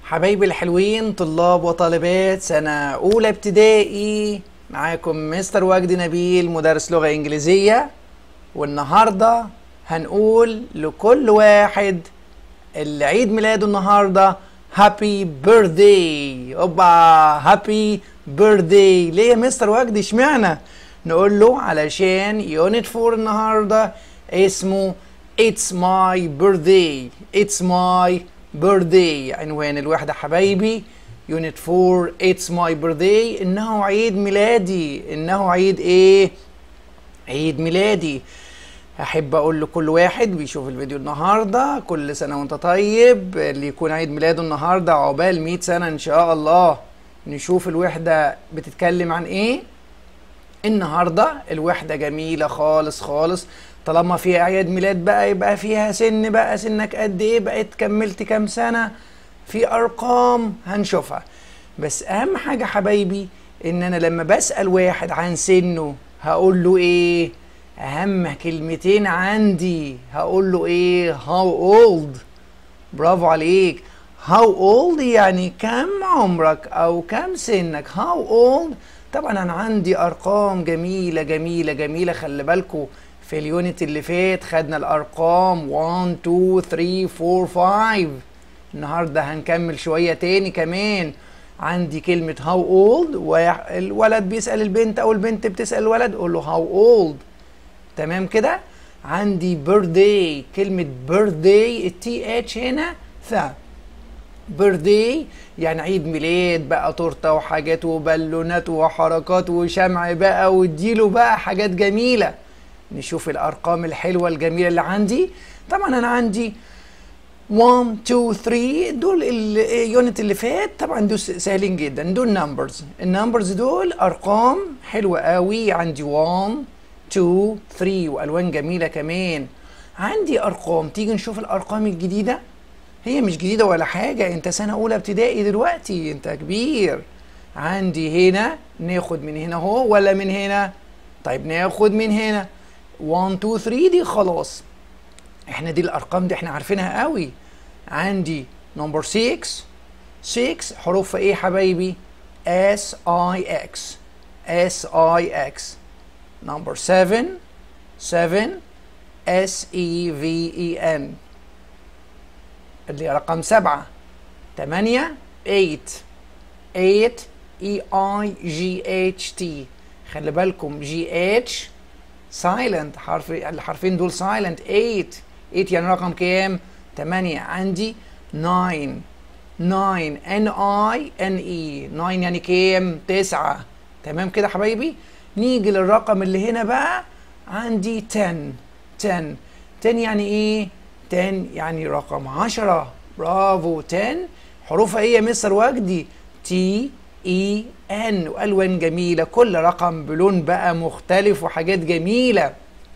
حبايبي الحلوين طلاب وطالبات سنة أولى ابتدائي معاكم مستر وجدي نبيل مدرس لغة إنجليزية والنهاردة هنقول لكل واحد اللي عيد ميلاده النهاردة هابي بيرثداي اوبا هابي بيرثداي ليه يا مستر وجدي اشمعنى نقول له علشان يونت فور النهارده اسمه It's my birthday It's my birthday عنوان الوحدة حبايبي يونت 4 It's my birthday إنه عيد ميلادي إنه عيد إيه؟ عيد ميلادي أحب أقول لكل واحد بيشوف الفيديو النهاردة كل سنة وأنت طيب اللي يكون عيد ميلاده النهاردة عقبال 100 سنة إن شاء الله نشوف الوحدة بتتكلم عن إيه؟ النهارده الوحده جميله خالص خالص طالما فيها اعياد ميلاد بقى يبقى فيها سن بقى سنك قد ايه بقيت كملت كام سنه في ارقام هنشوفها بس اهم حاجه حبايبي ان انا لما بسال واحد عن سنه هقول له ايه اهم كلمتين عندي هقول له ايه how old برافو عليك how old يعني كم عمرك او كم سنك how old طبعا انا عندي ارقام جميله جميله جميله خلي بالكم في اليونت اللي فات خدنا الارقام 1 2 3 4 5 النهارده هنكمل شويه تاني كمان عندي كلمه هاو اولد والولد بيسال البنت او البنت بتسال الولد قول له هاو اولد تمام كده عندي بيرثداي كلمه بيرثداي التي اتش هنا ثا بيرثداي يعني عيد ميلاد بقى تورته وحاجات وبالونات وحركات وشمع بقى واديله بقى حاجات جميله نشوف الارقام الحلوه الجميله اللي عندي طبعا انا عندي 1 2 3 دول اليونت اللي فات طبعا دول سهلين جدا دول نمبرز النمبرز دول ارقام حلوه قوي عندي 1 2 3 والوان جميله كمان عندي ارقام تيجي نشوف الارقام الجديده هي مش جديدة ولا حاجة انت سنة اولى ابتدائي دلوقتي انت كبير عندي هنا ناخد من هنا اهو ولا من هنا طيب ناخد من هنا 1 2 3 دي خلاص احنا دي الارقام دي احنا عارفينها قوي عندي نمبر 6 6 حروفها ايه حبايبي اس اي اكس اس اي اكس نمبر 7 7 اس اي في اي ان اللي رقم سبعة تمانية eight eight e i g h t خلي بالكم g h silent حرف الحرفين دول silent eight eight يعني رقم كام تمانية عندي nine nine n i n e nine يعني كام تسعة تمام كده حبايبي نيجي للرقم اللي هنا بقى عندي 10 10 10 يعني ايه 10 يعني رقم 10 برافو 10 حروفها ايه يا مستر وجدي تي اي ان والوان جميله كل رقم بلون بقى مختلف وحاجات جميله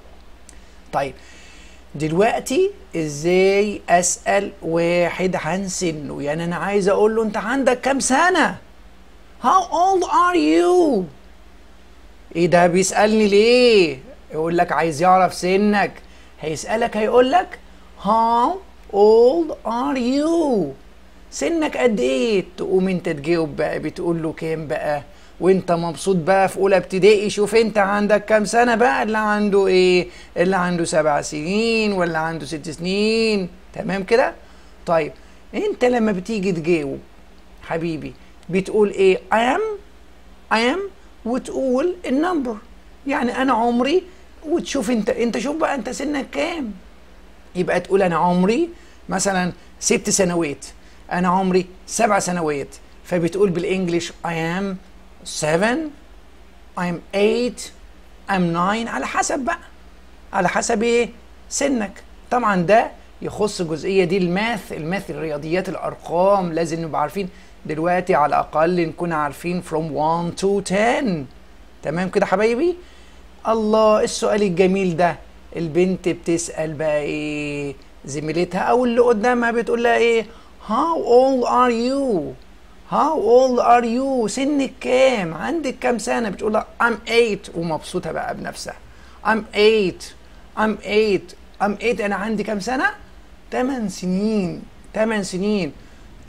طيب دلوقتي ازاي اسال واحد عن سنه يعني انا عايز اقول له انت عندك كام سنه how old are you ايه ده بيسالني ليه يقول لك عايز يعرف سنك هيسالك هيقول لك How old are you؟ سنك قد ايه؟ تقوم انت تجاوب بقى بتقول له كام بقى؟ وانت مبسوط بقى في اولى ابتدائي شوف انت عندك كام سنه بقى اللي عنده ايه؟ اللي عنده سبع سنين ولا عنده ست سنين تمام كده؟ طيب انت لما بتيجي تجاوب حبيبي بتقول ايه؟ I am I am وتقول النمبر يعني انا عمري وتشوف انت انت شوف بقى انت سنك كام؟ يبقى تقول انا عمري مثلا ست سنوات انا عمري سبع سنوات فبتقول بالانجلش I am seven I'm eight I'm nine على حسب بقى على حسب ايه سنك طبعا ده يخص الجزئيه دي الماث الماث الرياضيات الارقام لازم نبقى عارفين دلوقتي على الاقل نكون عارفين from 1 to 10 تمام كده حبايبي الله السؤال الجميل ده البنت بتسأل بقى ايه زميلتها او اللي قدامها بتقول لها ايه how old are you how old are you سنك كام عندك كام سنة بتقول لها I'm eight ومبسوطة بقى بنفسها I'm eight I'm eight I'm eight انا عندي كام سنة 8 سنين 8 سنين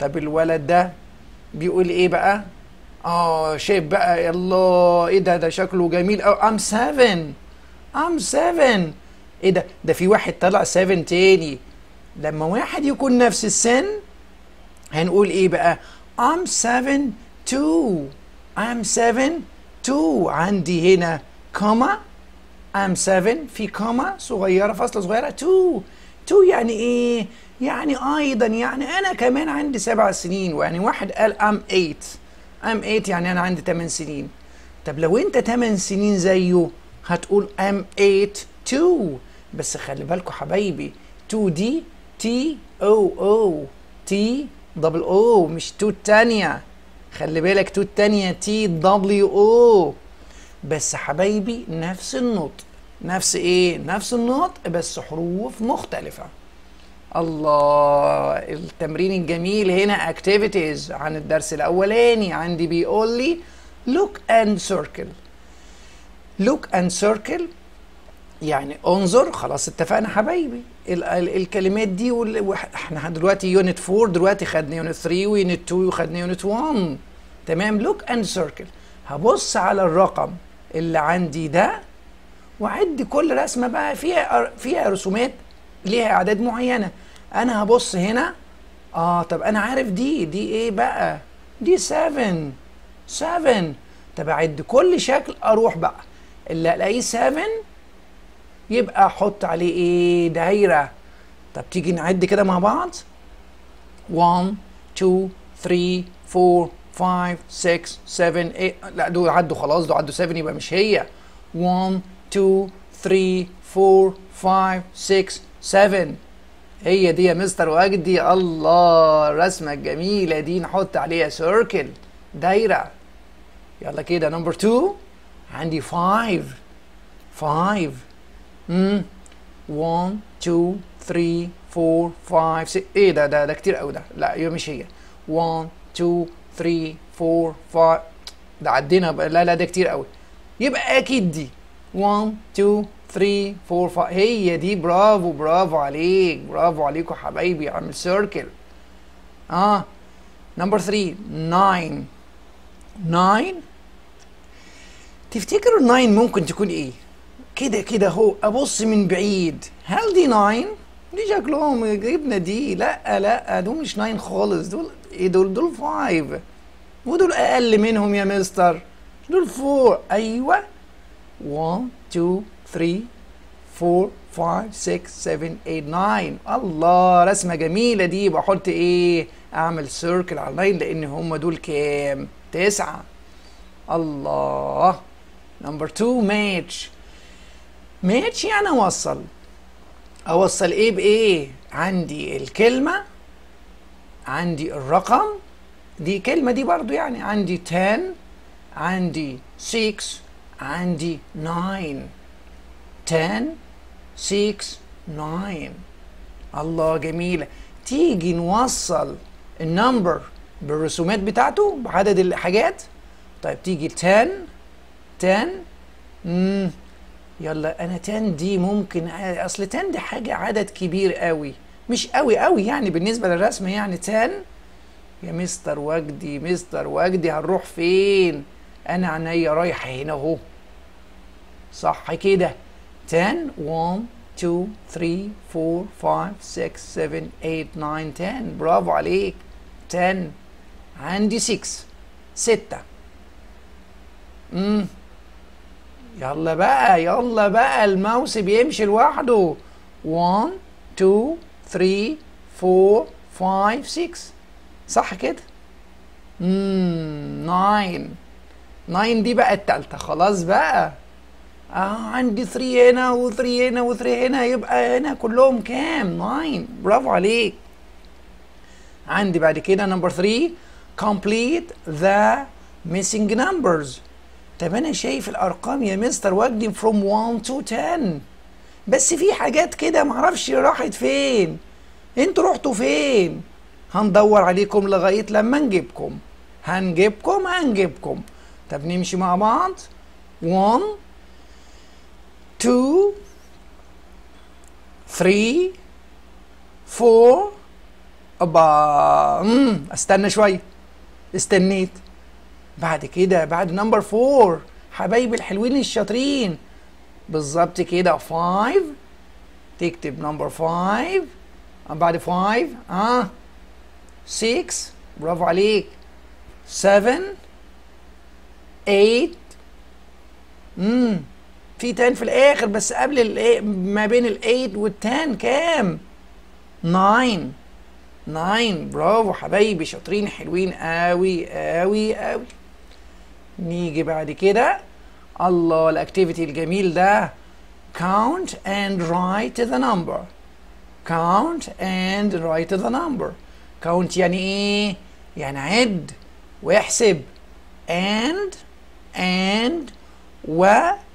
طب الولد ده بيقول ايه بقى اه شايف بقى الله ايه ده ده شكله جميل أوي ام 7 ام 7 ايه ده ده في واحد طلع 7 تاني لما واحد يكون نفس السن هنقول ايه بقى I'm 7 2 I'm 7 2 عندي هنا كوما I'm 7 في كوما صغيرة فاصلة صغيرة 2 2 يعني ايه يعني ايضا يعني انا كمان عندي سبع سنين ويعني واحد قال I'm 8 I'm 8 يعني انا عندي 8 سنين طب لو انت 8 سنين زيه هتقول I'm 8 2 بس خلي بالكوا حبايبي 2 دي تي او او تي دبل او مش تو التانية خلي بالك تو التانية تي دبليو او بس حبايبي نفس النطق نفس ايه نفس النطق بس حروف مختلفة الله التمرين الجميل هنا activities عن الدرس الاولاني عندي بيقول لي look and circle look and circle يعني انظر خلاص اتفقنا حبايبي ال ال الكلمات دي وال... احنا دلوقتي يونت 4 دلوقتي خدنا يونت 3 ويونت 2 وخدنا يونت 1 تمام لوك اند سيركل هبص على الرقم اللي عندي ده واعد كل رسمه بقى فيها فيها رسومات ليها اعداد معينه انا هبص هنا اه طب انا عارف دي دي ايه بقى دي 7 7 طب اعد كل شكل اروح بقى اللي الاقيه 7 يبقى احط عليه ايه دايره طب تيجي نعد كده مع بعض 1 2 3 4 5 6 7 8 لا دول عدوا خلاص دول عدوا 7 يبقى مش هي 1 2 3 4 5 6 7 هي دي يا مستر وجدي الله الرسمة الجميلة دي نحط عليها سيركل دايرة يلا كده نمبر 2 عندي 5 5 امم 1 2 3 4 5 6 ايه ده ده ده كتير قوي ده لا يبقى مش هي 1 2 3 4 5 ده عدينا بقى لا لا ده كتير قوي يبقى اكيد دي 1 2 3 4 5 هي دي برافو برافو عليك برافو عليكم حبايبي اعمل سيركل اه نمبر 3 9 9 تفتكروا 9 ممكن تكون ايه؟ كده كده اهو ابص من بعيد هل دي 9 دي شكلهم جبنا دي لا لا دول مش 9 خالص دول ايه دول دول 5 ودول اقل منهم يا مستر دول 4 ايوه 1 2 3 4 5 6 7 8 9 الله رسمه جميله دي بحط ايه اعمل سيركل على 9 لان هم دول كام تسعة الله نمبر 2 ماتش ماتش يعني اوصل اوصل ايه بايه عندي الكلمة عندي الرقم دي كلمة دي برضو يعني عندي 10 عندي 6 عندي 9 10 6 9 الله جميلة تيجي نوصل النمبر بالرسومات بتاعته بعدد الحاجات طيب تيجي 10 10 امم يلا انا 10 دي ممكن اصل 10 دي حاجه عدد كبير قوي مش قوي قوي يعني بالنسبه للرسم يعني 10 يا مستر وجدي مستر وجدي هنروح فين انا عينيا رايحه هنا اهو صح كده 10 1 2 3 4 5 6 7 8 9 10 برافو عليك 10 عندي 6 6 امم يلا بقى يلا بقى الماوس بيمشي لوحده 1 2 3 4 5 6 صح كده امم 9 9 دي بقى التالتة خلاص بقى اه عندي 3 هنا و3 هنا و3 هنا يبقى هنا كلهم كام 9 برافو عليك عندي بعد كده نمبر 3 complete the missing numbers طب انا شايف الارقام يا مستر وجدي from 1 to 10 بس في حاجات كده معرفش راحت فين انتوا رحتوا فين هندور عليكم لغايه لما نجيبكم هنجيبكم هنجيبكم طب نمشي مع بعض 1 2 3 4 ابا امم استنى شويه استنيت بعد كده بعد نمبر فور حبايبي الحلوين الشاطرين بالظبط كده 5 تكتب نمبر 5 بعد 5 اه 6 برافو عليك 7 8 امم في 10 في الاخر بس قبل ال ما بين ال 8 وال 10 كام 9 9 برافو حبايبي شاطرين حلوين قوي قوي قوي نيجي بعد كده الله الاكتيفيتي الجميل ده count and write the number count and write the number count يعني ايه يعني عد واحسب and and و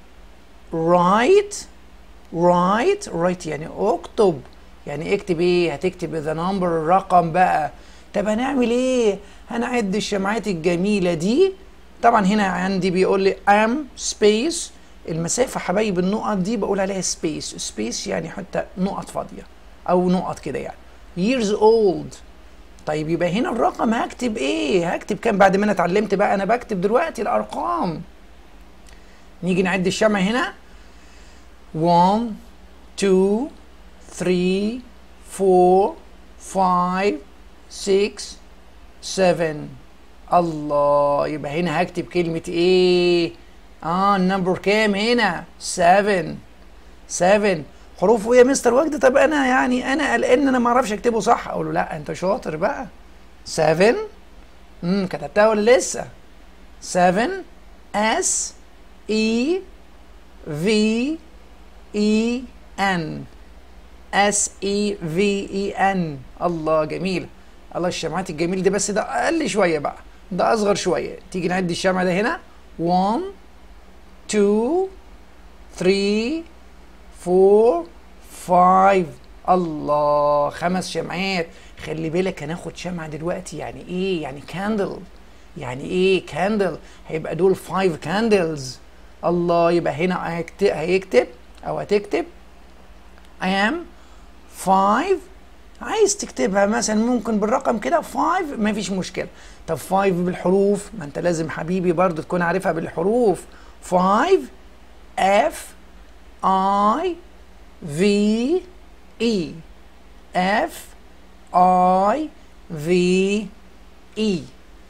write write write يعني اكتب يعني اكتب ايه هتكتب the number الرقم بقى طب هنعمل ايه هنعد الشمعات الجميله دي طبعا هنا عندي بيقول لي am space المسافه حبايب النقط دي بقول عليها space space يعني حتى نقط فاضيه او نقط كده يعني years old طيب يبقى هنا الرقم هكتب ايه هكتب كام بعد ما انا اتعلمت بقى انا بكتب دلوقتي الارقام نيجي نعد الشمع هنا 1 2 3 4 5 6 7 الله يبقى هنا هكتب كلمة ايه؟ اه النمبر كام هنا؟ 7 7 حروفه ايه يا مستر وجد؟ طب انا يعني انا قلقان انا ما اعرفش اكتبه صح اقول له لا انت شاطر بقى 7 امم كتبتها ولا لسه؟ 7 اس اي في اي ان اس اي في اي ان الله جميل الله الشمعات الجميل دي بس ده اقل شويه بقى ده اصغر شويه تيجي نعد الشمع ده هنا 1 2 3 4 5 الله خمس شمعات خلي بالك هناخد شمعة دلوقتي يعني ايه يعني كاندل يعني ايه كاندل هيبقى دول 5 كاندلز الله يبقى هنا هيكتب, هيكتب او هتكتب I am 5 عايز تكتبها مثلا ممكن بالرقم كده 5 مفيش مشكله طب 5 بالحروف ما انت لازم حبيبي برضو تكون عارفها بالحروف 5 F I V E F I V E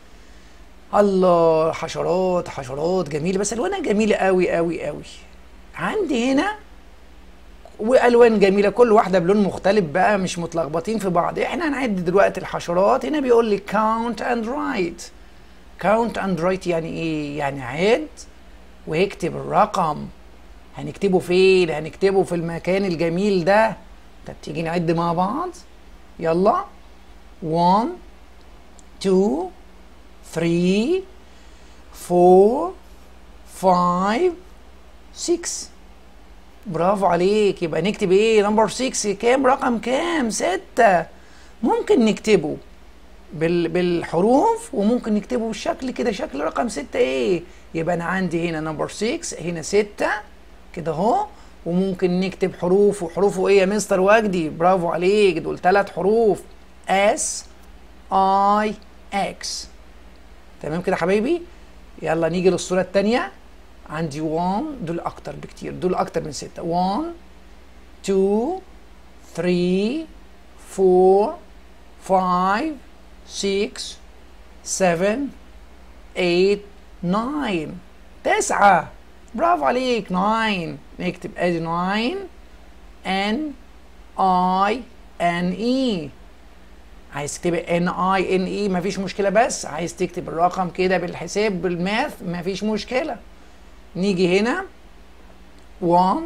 الله حشرات حشرات جميله بس الوانها جميله قوي قوي قوي عندي هنا والوان جميله كل واحده بلون مختلف بقى مش متلخبطين في بعض احنا هنعد دلوقتي الحشرات هنا بيقول لي count and write count and write يعني ايه يعني عد واكتب الرقم هنكتبه فين هنكتبه في المكان الجميل ده طب تيجي نعد مع بعض يلا 1 2 3 4 5 6 برافو عليك يبقى نكتب ايه نمبر 6 كام رقم كام 6 ممكن نكتبه بال بالحروف وممكن نكتبه بالشكل كده شكل رقم 6 ايه يبقى انا عندي هنا نمبر 6 هنا 6 كده اهو وممكن نكتب حروف وحروفه ايه يا مستر وجدي برافو عليك دول ثلاث حروف اس اي اكس تمام كده حبايبي يلا نيجي للصوره الثانيه عندي 1 دول اكتر بكتير دول اكتر من 6 1 2 3 4 5 6 7 8 9 تسعة برافو عليك 9 نكتب ادي 9 ان اي ان اي عايز تكتب ان اي ان اي مفيش مشكله بس عايز تكتب الرقم كده بالحساب بالماث مفيش مشكله نيجي هنا 1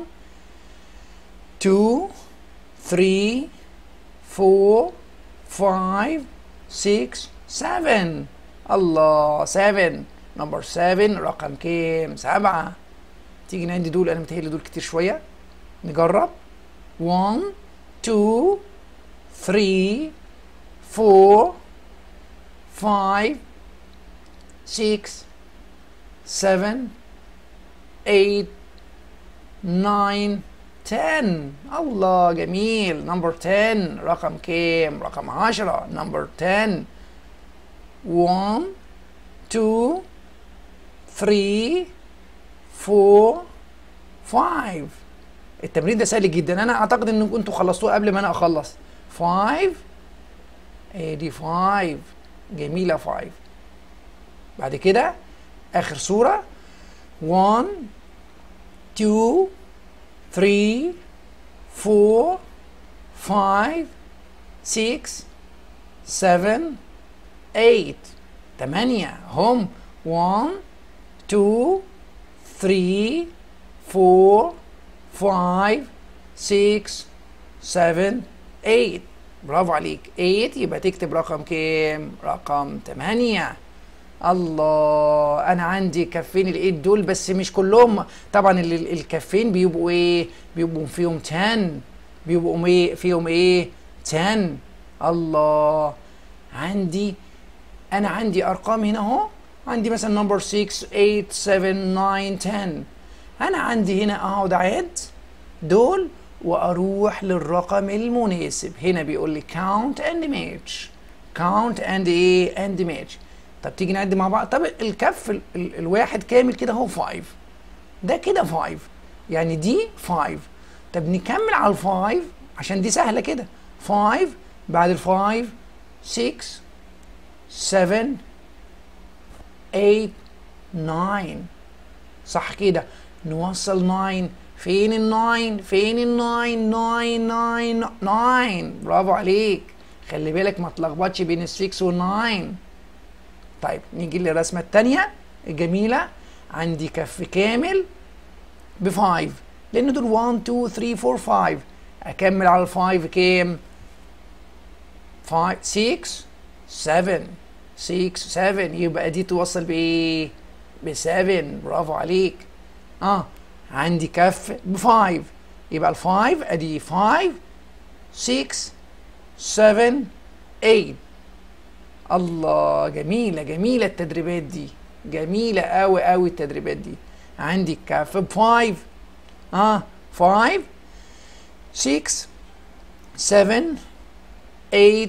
2 3 4 5 6 7 الله 7 نمبر 7 رقم كام؟ 7 تيجي نعد دول انا متهيألي دول كتير شويه نجرب 1 2 3 4 5 6 7 8 9 10 الله جميل نمبر 10 رقم كام رقم 10 نمبر 10 1 2 3 4 5 التمرين ده سهل جدا انا اعتقد ان انتوا خلصتوه قبل ما انا اخلص 5 ادي 5 جميله 5 بعد كده اخر صوره 1 2 3 4 5 6 7 8 8 هم 1 2 3 4 5 6 7 8 برافو عليك 8 يبقى تكتب رقم كام؟ رقم 8 الله انا عندي كفين الايد دول بس مش كلهم طبعا ال- ال- الكفين بيبقوا ايه بيبقوا فيهم 10 بيبقوا ايه فيهم ايه 10 الله عندي انا عندي ارقام هنا اهو عندي مثلا نمبر 6 8 7 9 10 انا عندي هنا اقعد اعد دول واروح للرقم المناسب هنا بيقول لي count and match count and ايه and match طب تيجي نعد مع بعض طب الكف ال ال الواحد كامل كده هو 5 ده كده 5 يعني دي 5 طب نكمل على الفايف عشان دي سهله كده 5 بعد الفايف 6 7 8 9 صح كده نوصل 9 فين ال 9 فين ال 9 9 9 9 برافو عليك خلي بالك ما تلخبطش بين ال 6 وال 9 طيب نيجي للرسمة التانية الجميلة عندي كف كامل ب 5 لأن دول 1 2 3 4 5 أكمل على ال 5 كام؟ 5 6 7 6 7 يبقى دي توصل بإيه؟ ب 7 برافو عليك اه عندي كف ب 5 يبقى ال 5 ادي 5 6 7 8 الله جميلة جميلة التدريبات دي جميلة أوي أوي التدريبات دي عندي كف ب 5 اه 5 6 7 8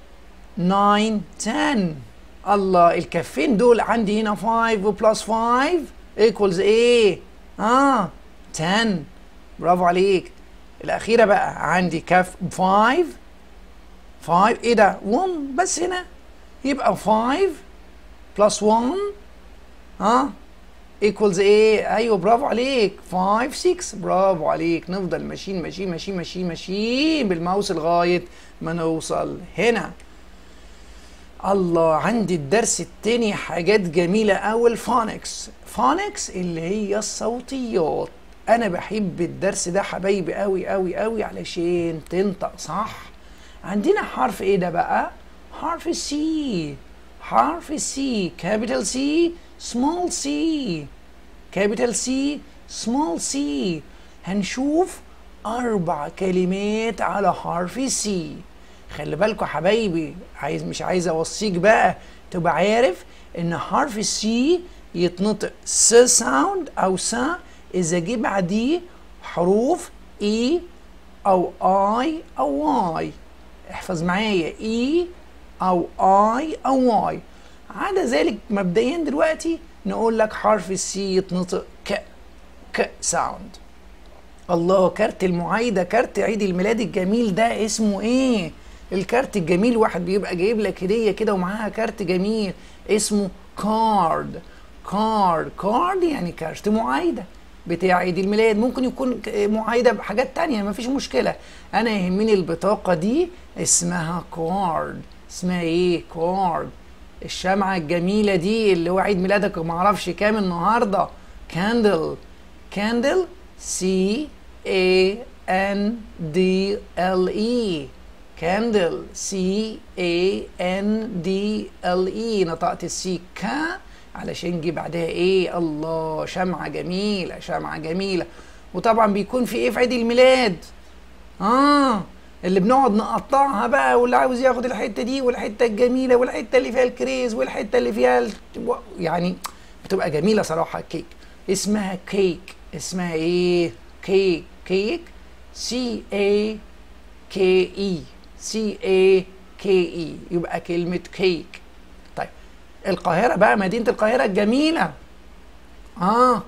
9 10 الله الكفين دول عندي هنا 5 بلس 5 ايكوالز ايه؟ اه 10 برافو عليك الأخيرة بقى عندي كف ب 5 5 ايه ده؟ 1 بس هنا يبقى 5 بلس 1 ها ايكوالز ايه؟ ايوه برافو عليك 5 6 برافو عليك نفضل ماشيين ماشيين ماشيين ماشيين ماشيين بالماوس لغايه ما نوصل هنا الله عندي الدرس التاني حاجات جميلة أوي الفونكس فونكس اللي هي الصوتيات أنا بحب الدرس ده حبايبي أوي أوي أوي علشان تنطق صح عندنا حرف إيه ده بقى؟ حرف السي حرف السي كابيتال سي سمول سي كابيتال سي سمول سي هنشوف أربع كلمات على حرف السي خلي بالكوا حبايبي عايز مش عايز اوصيك بقى تبقى عارف ان حرف السي يتنطق س ساوند او س اذا جه بعديه حروف اي او اي او واي احفظ معايا اي او اي او واي عدا ذلك مبدئيا دلوقتي نقول لك حرف السي يتنطق ك ك ساوند الله كارت المعايدة كارت عيد الميلاد الجميل ده اسمه ايه الكارت الجميل واحد بيبقى جايب لك هدية كده ومعاها كارت جميل اسمه كارد كارد كارد يعني كارت معايدة بتاع عيد الميلاد ممكن يكون معايدة بحاجات تانية مفيش مشكلة انا يهمني البطاقة دي اسمها كارد اسمها ايه كارد الشمعة الجميلة دي اللي هو عيد ميلادك معرفش كام النهاردة كاندل كاندل سي A N D L E كاندل سي A N D L E نطقت السي ك علشان جه بعدها ايه الله شمعة جميلة شمعة جميلة وطبعا بيكون في ايه في عيد الميلاد اه اللي بنقعد نقطعها بقى واللي عاوز ياخد الحته دي والحته الجميله والحته اللي فيها الكريز والحته اللي فيها ال... يعني بتبقى جميله صراحه الكيك اسمها كيك اسمها ايه كيك كيك سي اي كي اي سي اي كي اي يبقى كلمة كيك طيب القاهرة بقى مدينة القاهرة الجميلة اه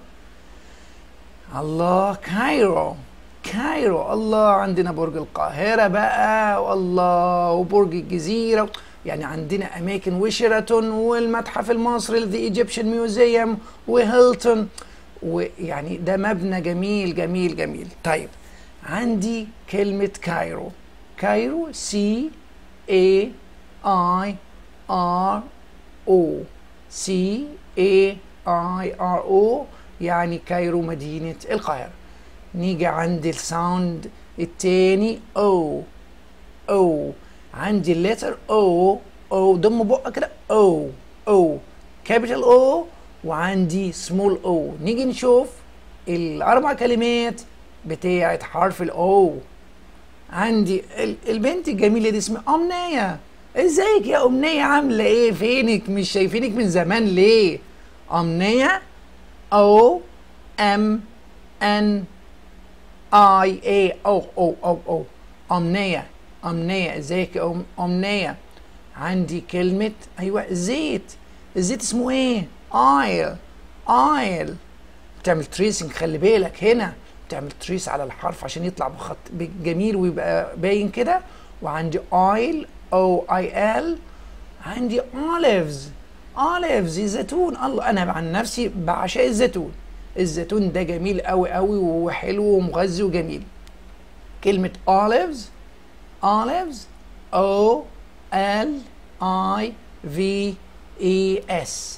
الله كايرو كايرو الله عندنا برج القاهرة بقى والله وبرج الجزيرة يعني عندنا أماكن وشيراتون والمتحف المصري ذا ايجيبشن ميوزيوم وهيلتون ويعني ده مبنى جميل جميل جميل طيب عندي كلمة كايرو كايرو سي اي اي ار او سي اي اي ار او يعني كايرو مدينة القاهرة نيجي عند الساوند التاني او او عندي اللتر او او ضم بقى كده او او كابيتال او وعندي سمول او نيجي نشوف الاربع كلمات بتاعت حرف الاو عندي البنت الجميله دي اسمها امنيه ازيك يا امنيه عامله ايه فينك مش شايفينك من زمان ليه امنيه او ام ان اي اي او او او او امنيه امنيه ازيك يا امنيه عندي كلمه ايوه زيت الزيت اسمه ايه ايل ايل بتعمل تريسنج خلي بالك هنا بتعمل تريس على الحرف عشان يطلع بخط جميل ويبقى باين كده وعندي ايل او اي ال عندي اوليفز اوليفز زيتون الله انا عن نفسي بعشق الزيتون الزيتون ده جميل قوي قوي وحلو ومغذي وجميل كلمة اوليفز اوليفز او ال اي في اي اس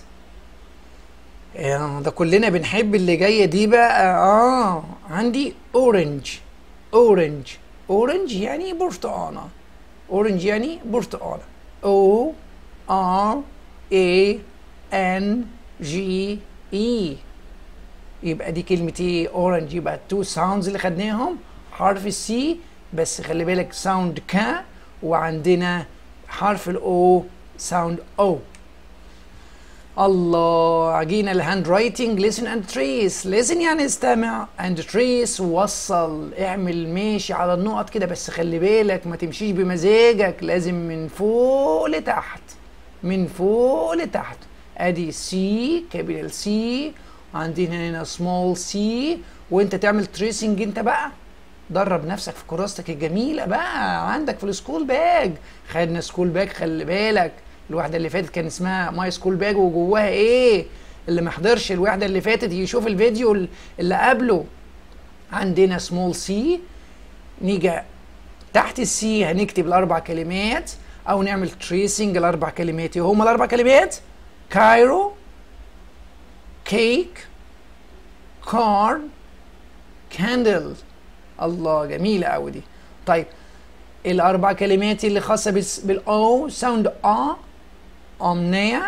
ده كلنا بنحب اللي جايه دي بقى اه عندي اورنج اورنج اورنج يعني برتقانه اورنج يعني برتقانه او ار اي ان جي اي يبقى دي كلمة ايه اورنج يبقى التو ساوندز اللي خدناهم حرف السي بس خلي بالك ساوند ك وعندنا حرف الاو ساوند او الله عجينا الهاند رايتنج ليسن اند تريس ليسن يعني استمع اند تريس وصل اعمل ماشي على النقط كده بس خلي بالك ما تمشيش بمزاجك لازم من فوق لتحت من فوق لتحت ادي سي كابيتال سي عندنا هنا سمول سي وانت تعمل تريسنج انت بقى درب نفسك في كراستك الجميله بقى عندك في السكول باج خدنا سكول باج خلي بالك الوحده اللي فاتت كان اسمها ماي سكول باج وجواها ايه اللي ما حضرش الوحده اللي فاتت يشوف الفيديو اللي قبله عندنا سمول سي نيجي تحت السي هنكتب الاربع كلمات او نعمل تريسنج الاربع كلمات ايه هما الاربع كلمات كايرو كيك كارد كاندل الله جميله قوي دي طيب الاربع كلمات اللي خاصه بالاو ساوند ا امنيه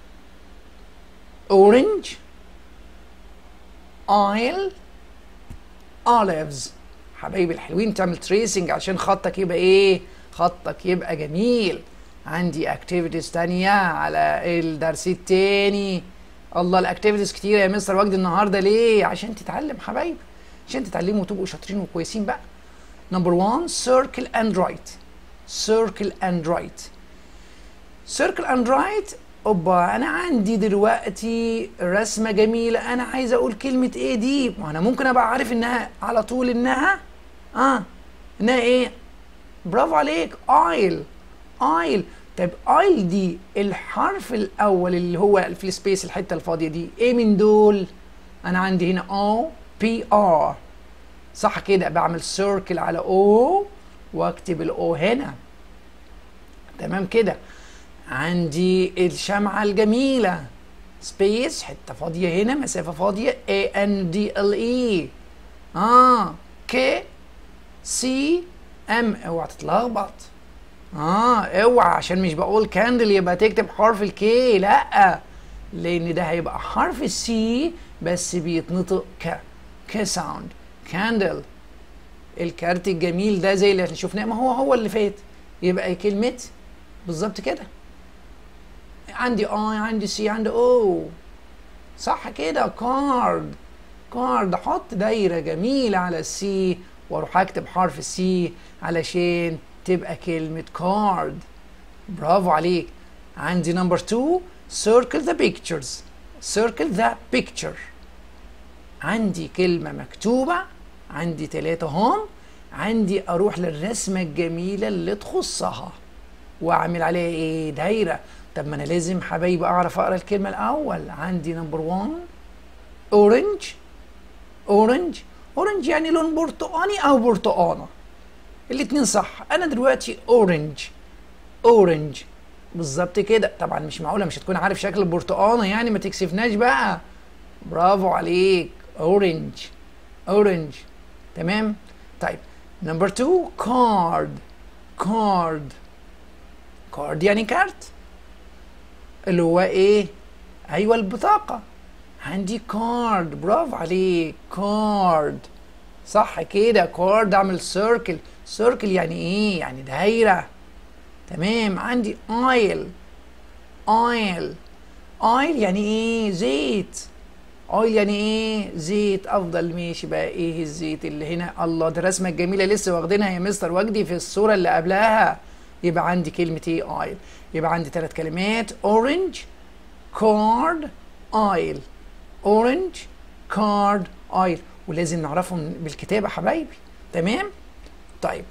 اورنج ايل اوليفز حبايبي الحلوين تعمل تريسنج عشان خطك يبقى ايه خطك يبقى جميل عندي اكتيفيتيز تانية على الدرس التاني الله الاكتيفيتيز كتير يا مستر وجدي النهارده ليه عشان تتعلم حبايبي عشان تتعلموا وتبقوا شاطرين وكويسين بقى نمبر 1 circle and write circle and write circle and write اوبا انا عندي دلوقتي رسمه جميله انا عايز اقول كلمه ايه دي ما انا ممكن ابقى عارف انها على طول انها اه انها ايه برافو عليك ايل ايل طيب ايل دي الحرف الاول اللي هو في السبيس الحته الفاضيه دي ايه من دول انا عندي هنا او بي ار صح كده بعمل سيركل على او واكتب الاو هنا تمام كده عندي الشمعة الجميلة سبيس حتة فاضية هنا مسافة فاضية A N D L E اه K C M اوعى تتلخبط اه اوعى عشان مش بقول كاندل يبقى تكتب حرف الكي لا لان ده هيبقى حرف السي بس بيتنطق ك ك ساوند كاندل الكارت الجميل ده زي اللي احنا شفناه ما هو هو اللي فات يبقى كلمة بالظبط كده عندي اي عندي سي عندي او صح كده كارد كارد حط دايرة جميلة على السي واروح اكتب حرف السي علشان تبقى كلمة card برافو عليك عندي نمبر 2 circle the pictures circle the picture عندي كلمة مكتوبة عندي تلاتة هم عندي اروح للرسمة الجميلة اللي تخصها واعمل عليها ايه دايرة طب ما انا لازم حبايبي اعرف اقرا الكلمة الاول عندي نمبر 1 اورنج اورنج اورنج يعني لون برتقاني او برتقانة الاتنين صح انا دلوقتي اورنج اورنج بالظبط كده طبعا مش معقوله مش هتكون عارف شكل البرتقانه يعني ما تكسفناش بقى برافو عليك اورنج اورنج تمام طيب نمبر 2 كارد كارد كارد يعني كارت اللي هو ايه ايوه البطاقه عندي كارد برافو عليك كارد صح كده كارد اعمل سيركل سيركل يعني ايه يعني دايره تمام عندي اويل اويل اويل يعني ايه زيت اويل يعني ايه زيت افضل ماشي بقى ايه الزيت اللي هنا الله ده الرسمه الجميله لسه واخدينها يا مستر وجدي في الصوره اللي قبلها يبقى عندي كلمه ايه اويل يبقى عندي ثلاث كلمات اورنج كارد اويل اورنج كارد اويل ولازم نعرفهم بالكتابه حبايبي تمام طيب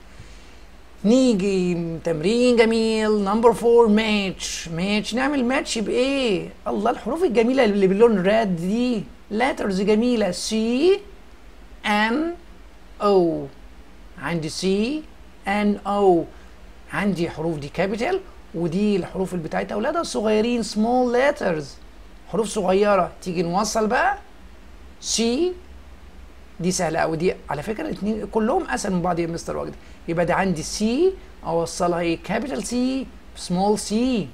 نيجي تمرين جميل نمبر 4 ماتش ماتش نعمل ماتش بايه الله الحروف الجميله اللي باللون راد دي letters جميله سي ان او عندي سي ان او عندي حروف دي كابيتال ودي الحروف اللي بتاعت اولادها الصغيرين small letters حروف صغيره تيجي نوصل بقى سي دي سهله قوي دي على فكره الاثنين كلهم اسهل من بعض يا مستر وجدي يبقى ده عندي سي اوصلها ايه كابيتال سي سمول سي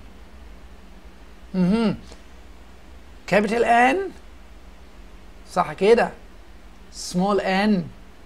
اها كابيتال ان صح كده سمول ان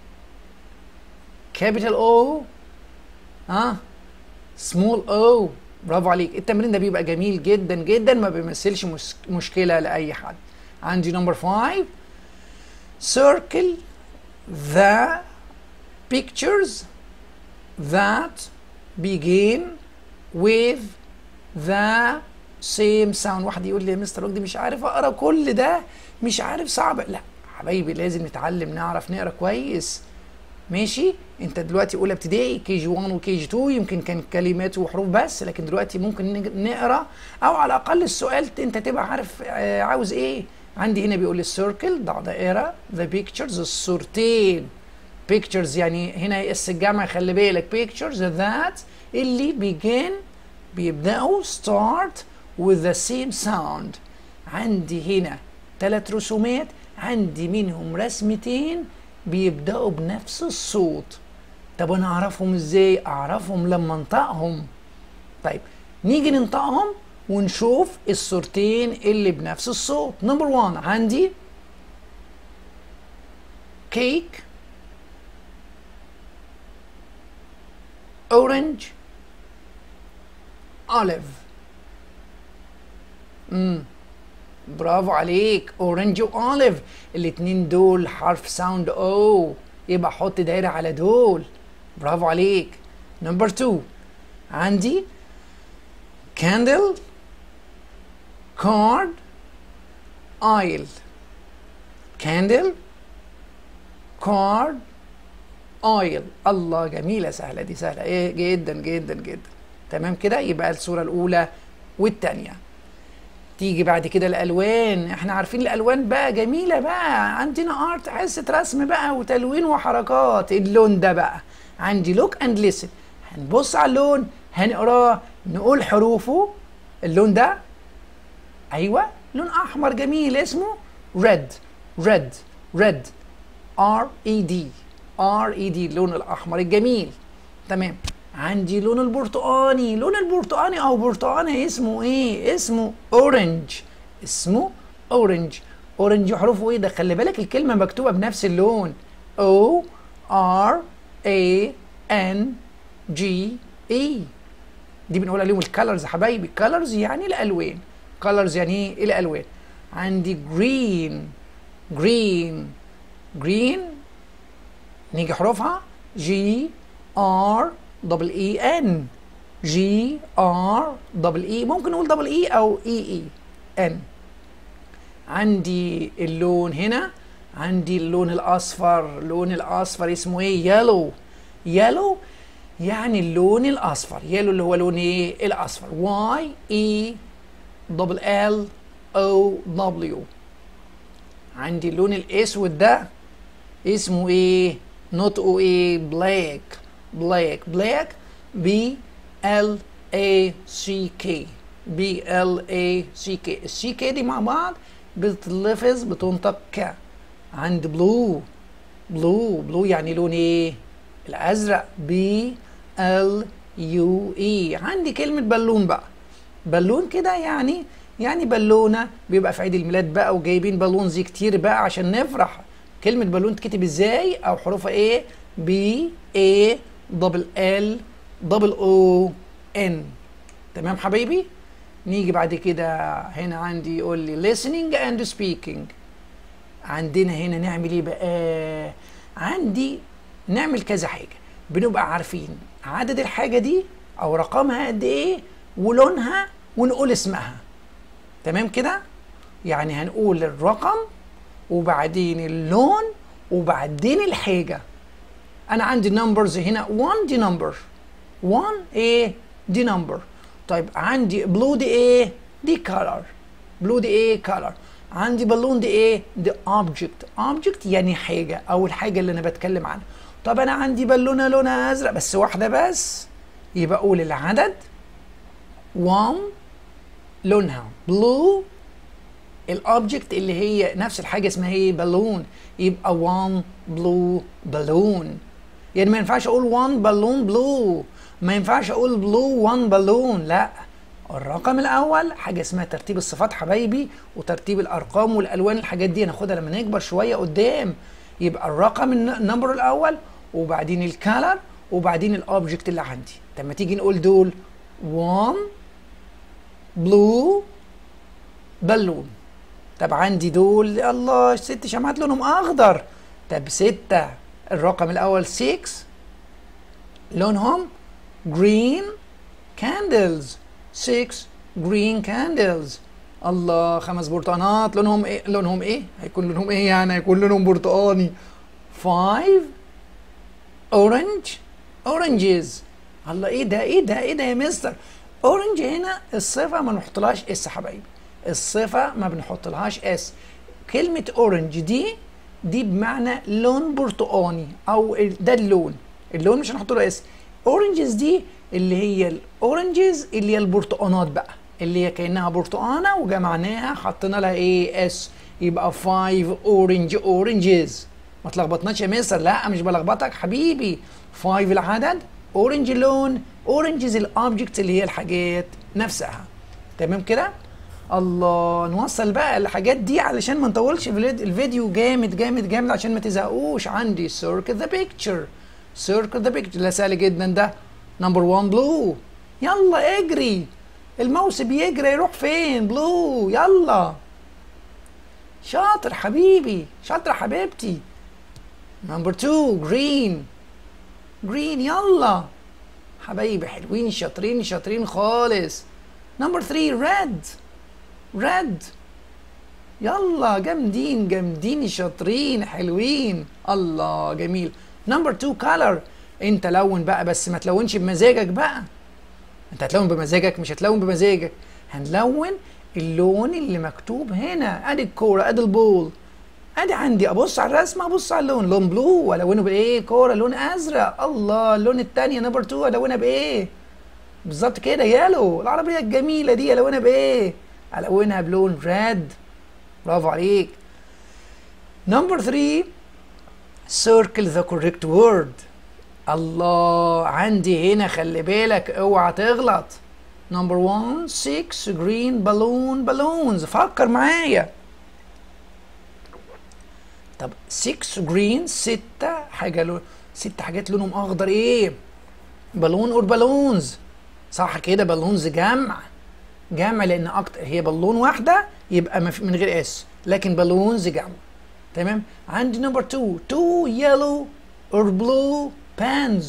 كابيتال او ها سمول او برافو عليك التمرين ده بيبقى جميل جدا جدا ما بيمثلش مش مشكله لاي حد عندي نمبر 5 circle the pictures that begin with the same sound واحد يقول لي يا مستر وجدي مش عارف اقرا كل ده مش عارف صعب لا حبايبي لازم نتعلم نعرف نقرا كويس ماشي انت دلوقتي اولى ابتدائي كي جي 1 وكي جي 2 يمكن كان كلمات وحروف بس لكن دلوقتي ممكن نقرا او على الاقل السؤال انت تبقى عارف عاوز ايه عندي هنا بيقول السيركل ضع دائره ذا بيكتشرز الصورتين بيكتشرز يعني هنا اس الجمع خلي بالك بيكتشرز ذات اللي بيجين بيبداوا start with the same sound عندي هنا ثلاث رسومات عندي منهم رسمتين بيبداوا بنفس الصوت طب انا اعرفهم ازاي اعرفهم لما انطقهم طيب نيجي ننطقهم ونشوف الصورتين اللي بنفس الصوت نمبر 1 عندي كيك اورنج اوليف امم برافو عليك اورنج واوليف الاتنين دول حرف ساوند او يبقى حط دايره على دول برافو عليك نمبر 2 عندي candle card oil candle card oil الله جميلة سهلة دي سهلة ايه جدا جدا جدا تمام كده يبقى الصورة الأولى والتانية تيجي بعد كده الألوان احنا عارفين الألوان بقى جميلة بقى عندنا ارت حصة رسم بقى وتلوين وحركات اللون ده بقى عندي لوك اند ليسن هنبص على اللون هنقراه نقول حروفه اللون ده ايوه لون احمر جميل اسمه ريد ريد ريد ار اي دي ار اي دي اللون الاحمر الجميل تمام عندي لون البرتقاني لون البرتقاني او برتقاني اسمه ايه اسمه اورنج اسمه اورنج اورنج حروفه ايه ده خلي بالك الكلمه مكتوبه بنفس اللون او ار اي ان جي اي دي بنقول عليهم الكالرز يا حبايبي كالرز يعني الالوان كالرز يعني ايه الالوان عندي جرين جرين جرين نيجي حروفها جي ار دبل اي ان جي ار دبل اي ممكن نقول دبل اي او اي اي ان عندي اللون هنا عندي اللون الاصفر اللون الاصفر اسمه ايه يلو يلو يعني اللون الاصفر يلو اللي هو لون ايه الاصفر واي اي دبل ال او دبليو عندي اللون الاسود ده اسمه ايه نطقه ايه بلاك بلاك بلاك بي ال اي سي كي بي ال اي سي كي السي كي دي مع بعض بتتلفظ بتنطق ك عند بلو بلو بلو يعني لون ايه الازرق بي ال يو اي عندي كلمه بالون بقى بالون كده يعني يعني بالونه بيبقى في عيد الميلاد بقى وجايبين بالونز كتير بقى عشان نفرح كلمه بالون تكتب ازاي او حروفها ايه بي اي دبل ال دبل او ان تمام حبايبي نيجي بعد كده هنا عندي يقول لي listening and speaking عندنا هنا نعمل ايه بقى عندي نعمل كذا حاجه بنبقى عارفين عدد الحاجه دي او رقمها قد ايه ولونها ونقول اسمها تمام كده يعني هنقول الرقم وبعدين اللون وبعدين الحاجه انا عندي نمبرز هنا 1 دي نمبر 1 ايه دي نمبر طيب عندي بلو دي ايه دي كولر بلو دي ايه كولر عندي بالون دي ايه دي اوبجكت اوبجكت يعني حاجه او الحاجه اللي انا بتكلم عنها طب انا عندي بالونه لونها ازرق بس واحده بس يبقى اقول العدد 1 لونها بلو الاوبجكت اللي هي نفس الحاجه اسمها ايه بالون يبقى 1 بلو بالون يعني ما ينفعش اقول 1 بالون بلو ما ينفعش اقول بلو 1 بالون لا الرقم الاول حاجه اسمها ترتيب الصفات حبايبي وترتيب الارقام والالوان الحاجات دي هناخدها لما نكبر شويه قدام يبقى الرقم النمبر الاول وبعدين الكالر وبعدين الاوبجكت اللي عندي لما تيجي نقول دول 1 بلو بالون طب عندي دول الله ست شمعات لونهم اخضر طب ستة الرقم الاول 6 لونهم green candles 6 green candles الله خمس برتقانات لونهم ايه لونهم ايه هيكون لونهم ايه يعني هيكون لونهم برتقاني 5 orange oranges الله ايه ده ايه ده ايه ده يا مستر اورنج هنا الصفه ما نحطلهاش اس حبايبي الصفه ما بنحطلهاش اس كلمه اورنج دي دي بمعنى لون برتقاني او ده اللون اللون مش هنحط له اس اورنجز دي اللي هي الاورنجز اللي هي البرتقانات بقى اللي هي كانها برتقانه وجمعناها حطينا لها ايه اس يبقى 5 اورنج اورنجز ما تلخبطناش يا مستر لا مش بلخبطك حبيبي 5 العدد اورنج لون اورنجز الاوبجكتس اللي هي الحاجات نفسها تمام كده الله نوصل بقى الحاجات دي علشان ما نطولش الفيديو جامد جامد جامد عشان ما تزهقوش عندي circle the picture circle the picture لا سهل جدا ده نمبر 1 بلو يلا اجري الماوس بيجري يروح فين بلو يلا شاطر حبيبي شاطر حبيبتي نمبر 2 جرين جرين يلا حبايبي حلوين شاطرين شاطرين خالص نمبر 3 ريد ريد يلا جامدين جامدين شاطرين حلوين الله جميل نمبر 2 كولر انت لون بقى بس ما تلونش بمزاجك بقى انت هتلون بمزاجك مش هتلون بمزاجك هنلون اللون اللي مكتوب هنا ادي الكوره ادي البول ادي عندي ابص على الرسمه ابص على اللون لون بلو والونه بايه كوره لون ازرق الله اللون الثانيه نمبر 2 الونها بايه بالظبط كده يالو العربيه الجميله دي الونها بايه الونها بلون ريد برافو عليك نمبر 3 circle the correct word الله عندي هنا خلي بالك اوعى تغلط نمبر 1 6 جرين بالون بالونز فكر معايا طب 6 جرين 6 حاجه لون 6 حاجات لونهم اخضر ايه بالون اور بالونز صح كده بالونز جمع جمع لان اكتر هي بالون واحده يبقى من غير اس لكن بالونز جمع تمام عندي نمبر 2 2 يلو or blue pens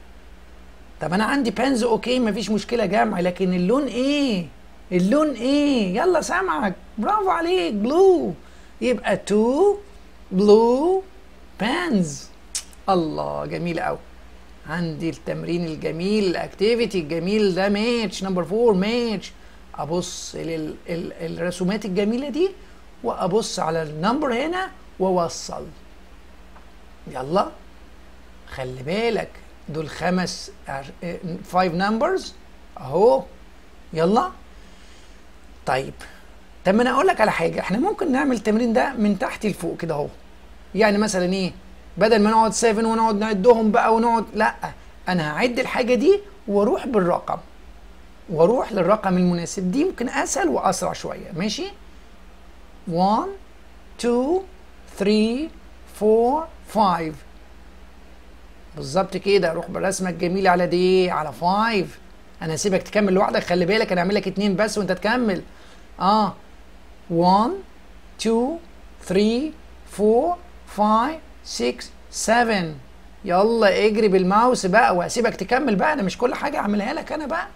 طب انا عندي بنز اوكي مفيش مشكله جمع لكن اللون ايه اللون ايه يلا سامعك برافو عليك بلو يبقى two blue pens الله جميل قوي عندي التمرين الجميل الاكتيفيتي الجميل ده ماتش نمبر فور ماتش ابص للرسومات الجميله دي وابص على النمبر هنا واوصل يلا خلي بالك دول خمس فايف نمبرز اهو يلا طيب طب ما انا اقول لك على حاجه احنا ممكن نعمل التمرين ده من تحت لفوق كده اهو يعني مثلا ايه بدل ما نقعد 7 ونقعد نعدهم بقى ونقعد لا انا هعد الحاجه دي واروح بالرقم واروح للرقم المناسب دي ممكن اسهل واسرع شويه ماشي 1 2 3 4 5 بالظبط كده اروح بالرسمه الجميله على دي على 5 انا هسيبك تكمل لوحدك خلي بالك انا هعمل لك اتنين بس وانت تكمل اه 1 2 3 4 5 6 7 يلا اجري بالماوس بقى وهسيبك تكمل بقى انا مش كل حاجه اعملها لك انا بقى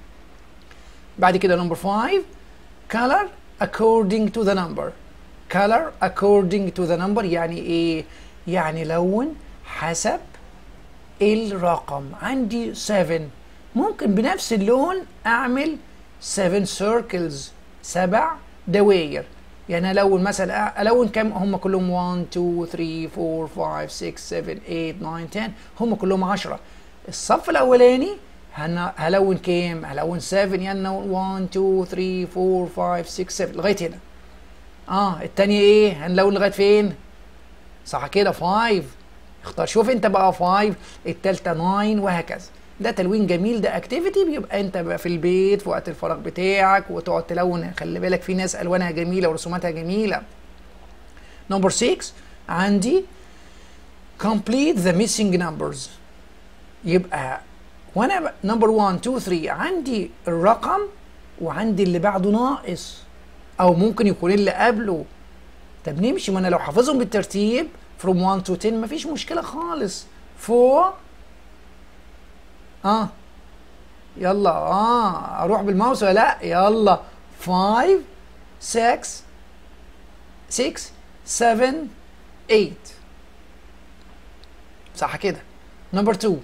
بعد كده نمبر 5 color according to the number color according to the number يعني ايه يعني لون حسب الرقم عندي 7 ممكن بنفس اللون اعمل 7 circles سبع دواير يعني الون مثلا الون كام هم كلهم 1 2 3 4 5 6 7 8 9 10 هم كلهم 10 الصف الاولاني هلون كام هلون 7 يعني 1 2 3 4 5 6 7 لغايه هنا اه الثانيه ايه هنلون لغايه فين صح كده 5 اختار شوف انت بقى 5 الثالثه 9 وهكذا ده تلوين جميل ده اكتيفيتي بيبقى انت بقى في البيت في وقت الفراغ بتاعك وتقعد تلون خلي بالك في ناس الوانها جميله ورسوماتها جميله نمبر 6 عندي complete the missing numbers يبقى وانا نمبر 1 2 3 عندي الرقم وعندي اللي بعده ناقص او ممكن يكون اللي قبله طب نمشي ما انا لو حافظهم بالترتيب from 1 to 10 مفيش مشكله خالص 4 اه يلا اه اروح بالماوس ولا لا يلا 5 6 6 7 8 صح كده نمبر 2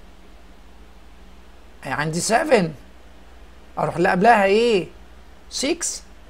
عندي 7 اروح اللي قبلها ايه 6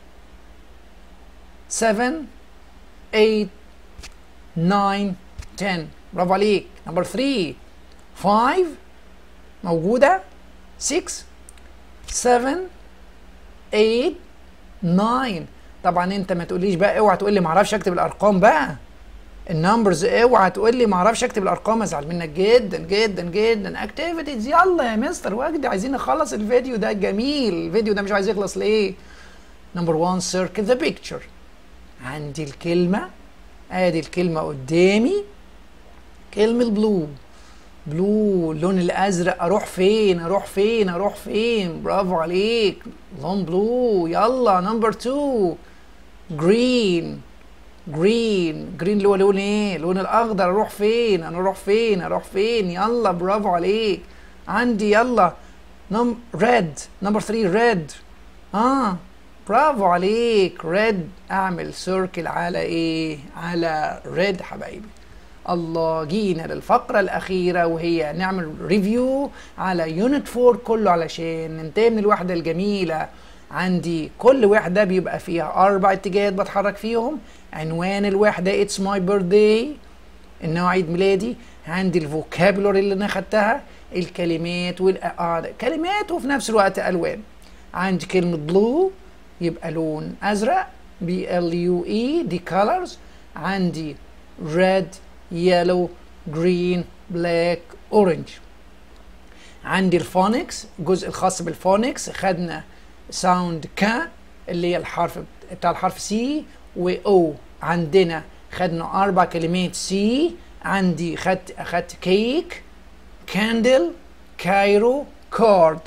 7 8 9 10 برافو عليك نمبر 3 5 موجودة 6 7 8 9 طبعا انت ما تقوليش بقى اوعى تقول لي ما اعرفش اكتب الارقام بقى النمبرز اوعى تقول لي ما اعرفش اكتب الارقام ازعل منك جدا جدا جدا اكتيفيتيز يلا يا مستر وجدي عايزين نخلص الفيديو ده جميل الفيديو ده مش عايز يخلص ليه نمبر 1 سيركل ذا بيكتشر عندي الكلمة ادي الكلمة قدامي كلمة بلو بلو اللون الازرق اروح فين اروح فين اروح فين برافو عليك لون بلو يلا نمبر 2 جرين جرين جرين اللي هو لون ايه لون الاخضر اروح فين انا اروح فين اروح فين يلا برافو عليك عندي يلا نم ريد نمبر 3 ريد اه برافو عليك ريد اعمل سيركل على ايه على ريد حبايبي الله جينا للفقرة الأخيرة وهي نعمل ريفيو على يونت 4 كله علشان ننتهي من الوحدة الجميلة عندي كل وحدة بيبقى فيها أربع اتجاهات بتحرك فيهم عنوان الوحدة It's my birthday إنه عيد ميلادي عندي الفوكابولري اللي أنا خدتها الكلمات والأعادة كلمات وفي نفس الوقت ألوان عندي كلمة بلو يبقى لون أزرق بي ال يو اي دي colors عندي red yellow green black orange عندي الفونكس الجزء الخاص بالفونكس خدنا ساوند ك اللي هي الحرف بتاع الحرف سي و او عندنا خدنا اربع كلمات سي عندي خدت اخدت كيك كاندل كايرو كارد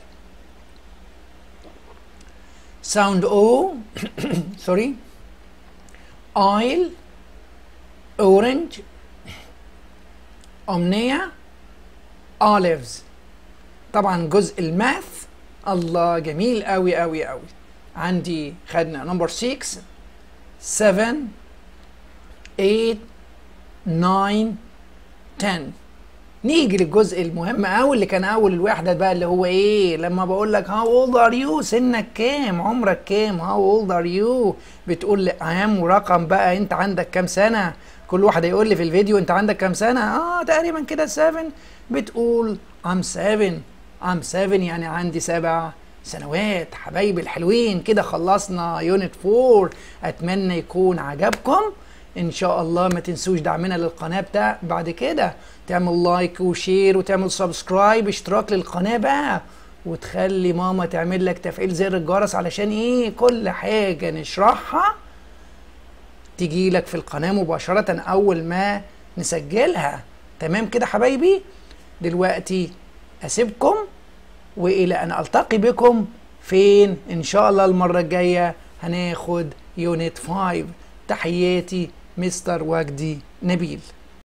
ساوند او سوري oil orange أمنية أوليفز طبعا جزء الماث الله جميل قوي قوي قوي عندي خدنا نمبر 6 7 8 9 10 نيجي للجزء المهم قوي اللي كان اول الوحده بقى اللي هو ايه لما بقول لك هاو اولد ار يو سنك كام عمرك كام هاو اولد ار يو بتقول لي ايام ورقم بقى انت عندك كام سنه كل واحد يقول لي في الفيديو انت عندك كام سنه اه تقريبا كده 7 بتقول ام 7 ام 7 يعني عندي سبع سنوات حبايبي الحلوين كده خلصنا يونت 4 اتمنى يكون عجبكم ان شاء الله ما تنسوش دعمنا للقناه بتاع بعد كده تعمل لايك وشير وتعمل سبسكرايب اشتراك للقناه بقى وتخلي ماما تعمل لك تفعيل زر الجرس علشان ايه كل حاجه نشرحها تيجي لك في القناه مباشره اول ما نسجلها تمام كده حبايبي دلوقتي اسيبكم والى ان التقي بكم فين ان شاء الله المره الجايه هناخد يونت 5 تحياتي مستر وجدي نبيل